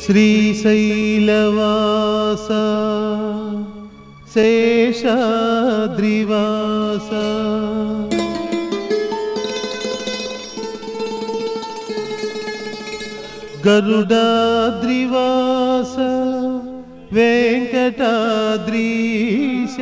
శ్రీశైలవాస శేషాద్రివాస గరుడాద్రివాస వెంకటాద్రీశ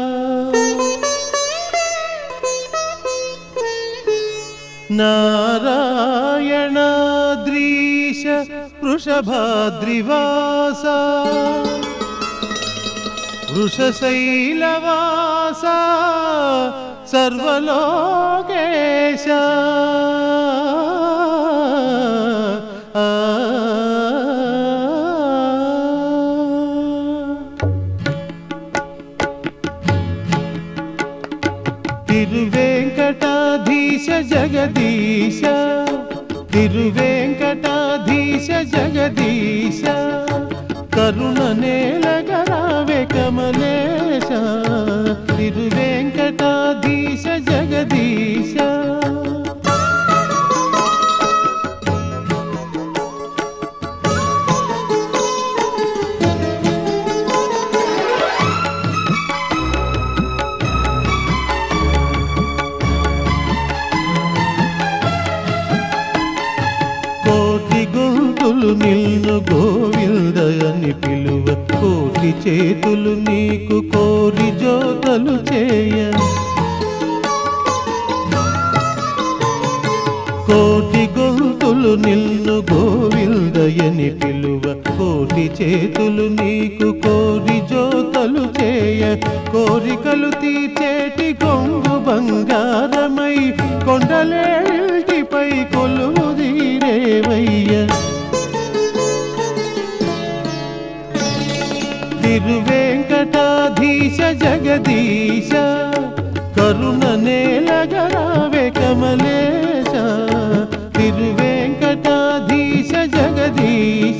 నారాయణాద్రీశ వృషభాద్రివాస వృషశైలవాస సర్వలోకేశ ఆ. తిరువేంకటాధీశ జగదీశ తిరువేంకటాధీశ జగదీశ కరుణ నేలగరావే కమలేశ తిరువేంకటాధీశ జగదీశ కోటి గొంతులు నిన్ను గోవింద అని పిలువ కోటి చేతులు నీకు కోరి జోతలు చేయ కోటి గొంతులు నిన్ను గోవిందయని పిలువ కోటి చేతులు నీకు కోరి జోతలు చేయ కోరికలు తీర్చేటి కొంగు బంగారమై కొండలేటిపై కొలువు తీరేవయ్య తిరువేంకటాధీశ జగదీశ కరుణ నేలగరావే కమలేశ తిరువేంకటాధీశ జగదీశ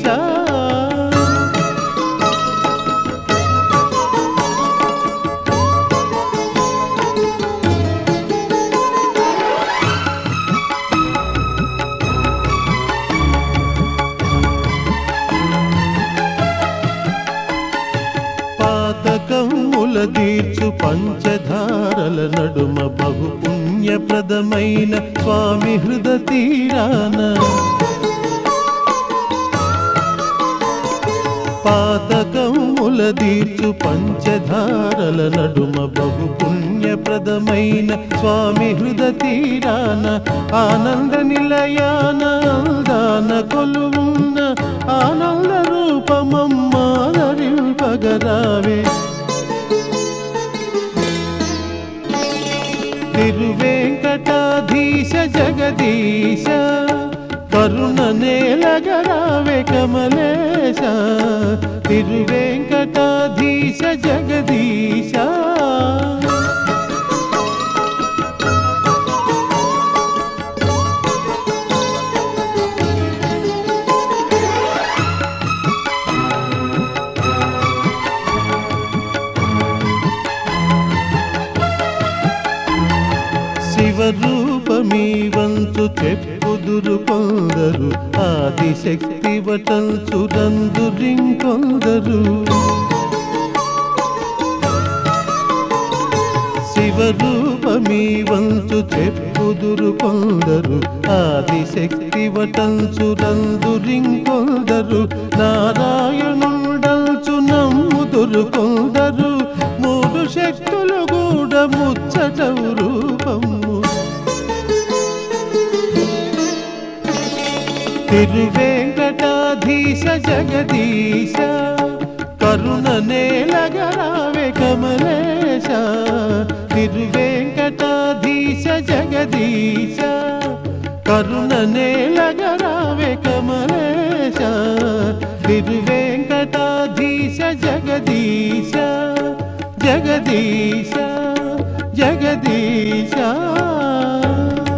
పాతకముల దీర్చు పంచధారల నడుమ బహు పుణ్యప్రదమైన స్వామి హృద తీరాన పాతకముల దీర్చు పంచధారల నడుమ బహు పుణ్యప్రదమైన స్వామి హృద తీరాన ఆనంద నిలయాన దాన కొలువున్న ఆనంద రూపమమ్మాదరింపగరావే తిరువేంకటాధీశ జగదీశ కరుణ నేలగరావే కమలేశ తిరువేంకటాధీశ జగదీశ శివరూపమీ వంతు చెప్పుదురు కొందరు ఆదిశక్తి వటంచు రందురింకొందరు శివరూపమీ వంతు చెప్పుదురు కొందరు ఆదిశక్తి వటంచు రందురింకొందరు నారాయణుండల్చు నమ్ముదురు కొందరు మూడు శక్తులు కూడా ముచ్చటవు రూపము తిరువేంకటాధీశ జగదీశ కరుణ నేలగరావే కమలేశ తిరువేంకటాధీశ జగదీశ కరుణ నేలగరావే కమలేశ తిరువేంకటాధీశ జగదీశ జగదీశ జగదీశ